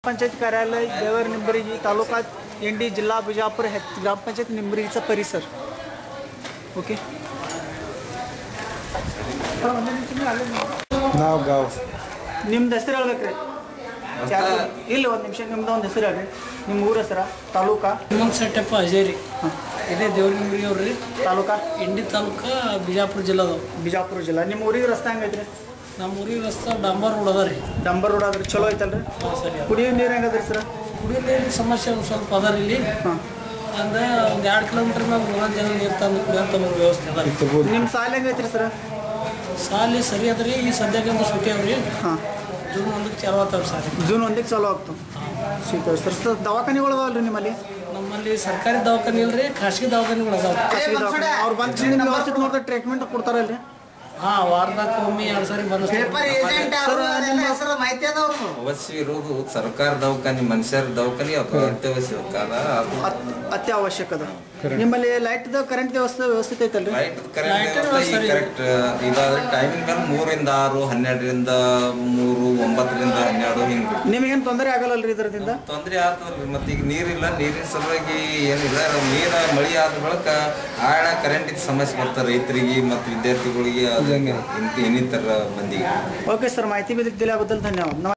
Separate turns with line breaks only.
पंचायत कार्यालय देवर निंबरिगी तालुका एंडी जिल्हा बिजापूर हे ग्रामपंचायत निंबरिगीचा परिसर ओके
ನಾವು ಗಾವ್
ನಿಮ್ದು ಹೆಸರು ಹೇಳ್ಬೇಕ್ರಿ ಯಾರು ಇಲ್ಲ ಒಂದು ನಿಮಿಷ ನಿಮ್ದು ಒಂದು ಹೆಸರು ಹೇಳ್ರಿ ನಿಮ್ಮ ಊರ ಹೆಸರ ತಾಲೂಕಾ
ಹೇಮಂತ್ ಸೆಟ್ಟಪ್ಪ ಅಜೇರಿ ಇದೇ ದೇವ್ರಗಿರಿ ಅವ್ರಿ
ತಾಲೂಕಾ
ಇಂಡಿ ತಾಲೂಕ ಬಿಜಾಪುರ ಜಿಲ್ಲಾದವು
ಬಿಜಾಪುರ ಜಿಲ್ಲಾ ನಿಮ್ಮ ಊರಿಗೆ ರಸ್ತೆ ಹೆಂಗೈತ್ರಿ
ನಮ್ಮ ಊರಿಗೆ ರಸ್ತೆ ಡಾಂಬರ್ ರೋಡ್ ಅದ ರೀ
ಡಂಬರ್ ರೋಡ್ ಆದ್ರಿ ಚಲೋ ಐತಲ್ರಿ
ಹಾಂ ಸರಿ
ಕುಡಿಯೋ ನೀರು ಹೆಂಗದ್ರಿ ಸರ್
ಕುಡಿಯೋ ನೀರಿನ ಸಮಸ್ಯೆ ಒಂದು ಸ್ವಲ್ಪ ಅದ ರೀ ಇಲ್ಲಿ
ಹಾಂ
ಅಂದ್ರೆ ಒಂದು ಎರಡು ಕಿಲೋಮೀಟ್ರ್ ಮ್ಯಾಗ ಮೂವತ್ತು ಜನ ನೀರು ತಂದು ಕುಡಿಯೋಂಥ ಒಂದು ವ್ಯವಸ್ಥೆ ಅದ ರೀ
ನಿಮ್ಮ ಸಾಲ ಹೆಂಗೈತ್ರಿ ಸರ್
ಸಾಲಿ ಸರಿ ಅದ ರೀ ಈ ಸದ್ಯಕ್ಕೆ ಒಂದು ಸುಟ್ಟಿ ಅವ್ರಿ
ಹಾಂ
ಜೂನ್ ಒಂದಕ್ಕೆ ಚಾಲು ಆಗ್ತಾವೆ ಸಾರಿ
ಜೂನ್ ಒಂದಕ್ಕೆ ಚಾಲೂ ಆಗ್ತು ಸೀತಾ ಸರ್ ಸರ್ ದವಾಖಾನೆಗಳು ಅದಾವಲ್ರಿ ನಿಮ್ಮಲ್ಲಿ
ನಮ್ಮಲ್ಲಿ ಸರ್ಕಾರಿ ದವಾಖಾನೆ ಇಲ್ರಿ ಖಾಸಗಿ ದವಾಖಾನೆಗಳು ಅದಾವ
ಖಾಸಗಿ ದವಾಖಾನೆ ಅವ್ರು ಬಂದು ನಿಮ್ಮ ವ್ಯವಸ್ಥಿತ ನೋಡಿದ್ರೆ ಟ್ರೀಟ್ಮೆಂಟ್ ಕೊಡ್ತಾರಲ್ರಿ
ಹಾಂ ವಾರದಾಗ ಒಮ್ಮೆ ಎರಡು ಸಾರಿ ಬಂದ
ಅವಶ್ಯ ಇರೋದು ಸರ್ಕಾರ ದವಾಖಾನಿ ಮನುಷ್ಯರ ದವಾಖಾನಿ ಅತ್ಯವಶ್ಯಕದ ಅದು
ಅತ್- ಅತ್ಯವಶ್ಯಕ ಅದ ನಿಮ್ಮಲ್ಲಿ ಲೈಟ್ ಕರೆಂಟ್ ವ್ಯವಸ್ಥೆ ವ್ಯವಸ್ಥಿತ ಐತಲ್ರಿ
ಲೈಟ್ ಕರೆಕ್ಟ್ ವ್ಯವಸ್ಥೆ ಈಗ ಕರೆಕ್ಟ್ ಇದಾದ್ರೆ ಟೈಮಿಂಗ್ ಮೇಲೆ ಮೂರಿಂದ ಆರು ಹನ್ನೆರಡರಿಂದ ಮೂರು ಒಂಬತ್ತರಿಂದ ಹನ್ನೆರಡು ಹಿಂಗೆ
ನಿಮಗೇನು ತೊಂದರೆ ಆಗಲ್ಲಲ್ರಿ ಇದರಿಂದ
ತೊಂದರೆ ಆಗ್ತದ್ರಿ ಮತ್ತೆ ಈಗ ನೀರಿಲ್ಲ ನೀರಿನ ಸಲುವಾಗಿ ಏನಿಲ್ಲ ನೀರ ಮಳಿ ಆದ ಬಳಿಕ ಆಳ ಕರೆಂಟಿನ ಸಮಸ್ಯೆ ಬರ್ತಾರೆ ರೈತರಿಗೆ ಮತ್ತು ವಿದ್ಯಾರ್ಥಿಗಳಿಗೆ ಅದು ಇಂತ ಇನ್ನಿತರ ಮಂದಿಗೆ
ಓಕೆ ಸರ್ ಮಾಹಿತಿ ದಿल्याबद्दल धन्यवाद